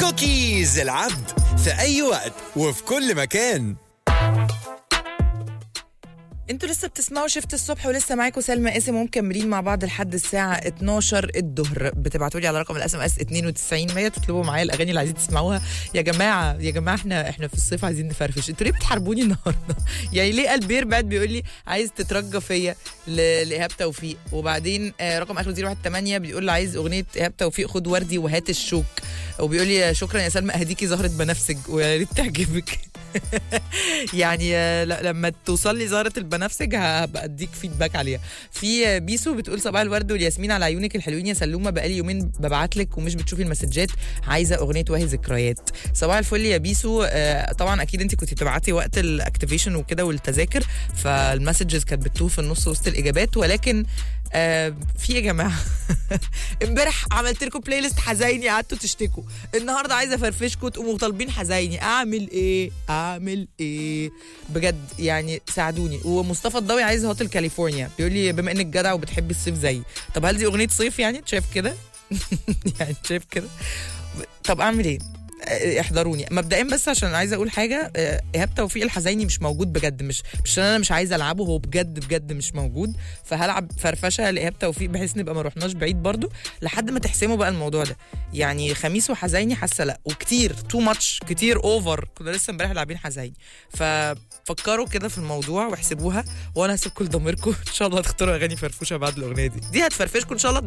كوكيز العبد في أي وقت وفي كل مكان انتوا لسه بتسمعوا شفت الصبح ولسه معاكم سلمى قاسم ومكملين مع بعض لحد الساعه 12 الظهر بتبعتوا لي على رقم الاس ام اس 92 100 تطلبوا معايا الاغاني اللي عايزين تسمعوها يا جماعه يا جماعه احنا احنا في الصيف عايزين نفرفش انتوا ليه بتحاربوني النهارده يعني ليه البير بعد بيقول لي عايز تترجى فيا ل- لايهاب توفيق وبعدين آه رقم اخر 018 بيقول لي عايز اغنيه ايهاب توفيق خد وردي وهات الشوك وبيقول لي شكرا يا سلمى اهديكي زهره بنفسج ويا ريت تعجبك يعني آه، لا لما توصل لي زهره البنفسج هبقى اديك فيدباك عليها في آه، بيسو بتقول صباح الورد والياسمين على عيونك الحلوين يا سلومه بقالي يومين ببعت لك ومش بتشوفي المسجات عايزه اغنيه وهي ذكريات صباح الفل يا بيسو آه، طبعا اكيد انت كنت بتبعتي وقت الاكتيفيشن وكده والتذاكر فالمسجز كانت بتوه في النص وسط الاجابات ولكن آه في يا جماعه امبارح عملت لكم بلاي ليست حزيني قعدتوا تشتكوا النهارده عايزه افرفشكوا تقوموا طالبين حزيني اعمل ايه اعمل ايه بجد يعني ساعدوني ومصطفى الضوي عايز هوتل كاليفورنيا بيقول لي بما انك جدع وبتحبي الصيف زيي طب هل دي اغنيه صيف يعني أنت شايف كده يعني أنت شايف كده طب اعمل ايه آه، احضروني مبدئيا بس عشان عايزه اقول حاجه آه، ايهاب توفيق الحزيني مش موجود بجد مش مش عشان انا مش عايزه العبه هو بجد بجد مش موجود فهلعب فرفشه لايهاب توفيق بحيث نبقى ما رحناش بعيد برضو لحد ما تحسموا بقى الموضوع ده يعني خميس وحزيني حاسه لا وكتير تو ماتش كتير اوفر كنا لسه امبارح لاعبين حزيني ففكروا كده في الموضوع واحسبوها وانا هسيبكم لضميركم ان شاء الله تختاروا اغاني فرفوشه بعد الاغنيه دي دي هتفرفشكم ان شاء الله